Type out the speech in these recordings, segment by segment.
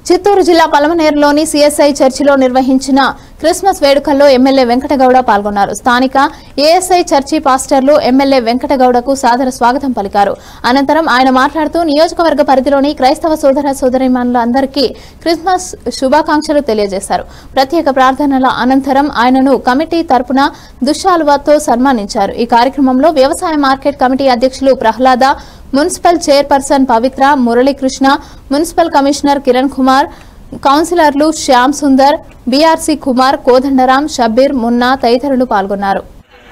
చిత్తూరు జిల్లా పలమనేరులోని సిఎస్ఐ చర్చిలో నిర్వహించిన క్రిస్మస్ వేడుకల్లో ఎమ్మెల్యే వెంకటగౌడ పాల్గొన్నారు స్థానిక ఏఎస్ఐ చర్చి పాస్టర్లు ఎమ్మెల్యే వెంకటగౌడకు సాదర స్వాగతం పలికారు అనంతరం ఆయన మాట్లాడుతూ నియోజకవర్గ పరిధిలోని క్రైస్తవ సోదర సోదరిమణులందరికీ క్రిస్మస్ శుభాకాంక్షలు తెలియజేశారు ప్రత్యేక ప్రార్థనల అనంతరం ఆయనను కమిటీ తరపున దుశ్శాలువాతో సన్మానించారు ఈ కార్యక్రమంలో వ్యవసాయ మార్కెట్ కమిటీ అధ్యక్షులు Prahlada municipal chairperson Pavitra Muralikrishna municipal commissioner Kiran Kumar కౌన్సిలర్లు శ్యామ్ సుందర్ బీఆర్సీ కుమార్ కోదండరాం షబ్బీర్ మున్నా తదితరులు పాల్గొన్నారు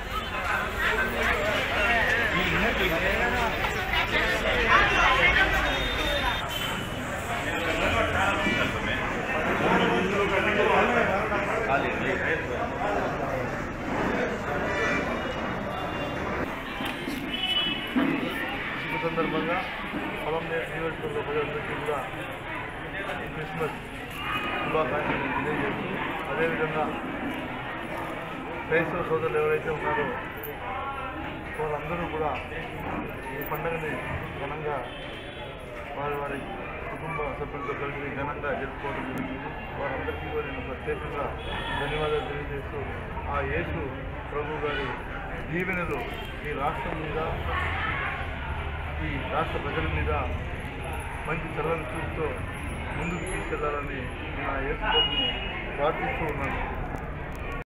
శుభ సందర్భంగా పొలం నియోజకవర్గ ప్రజలందరికీ కూడా క్రిస్మస్ శుభాకాంక్షలు తెలియజేస్తూ అదేవిధంగా క్రైస్తవ సోదరులు ఎవరైతే ఉన్నారో వాళ్ళందరూ కూడా ఈ పండుగని ఘనంగా వారి వారి కుటుంబ సభ్యులతో కలిసి ఘనంగా జరుపుకోవడం జరిగింది వారందరికీ కూడా నేను ప్రత్యేకంగా ధన్యవాదాలు తెలియజేస్తూ ఆ యేసు ప్రభు గారి దీవెనలు ఈ రాష్ట్రం మీద ఈ రాష్ట్ర ప్రజల మీద మంచి చల్లని చూపుతో ముందుకు తీసుకెళ్లాలని నా యేసు ప్రభుని ప్రార్థిస్తూ ఉన్నాను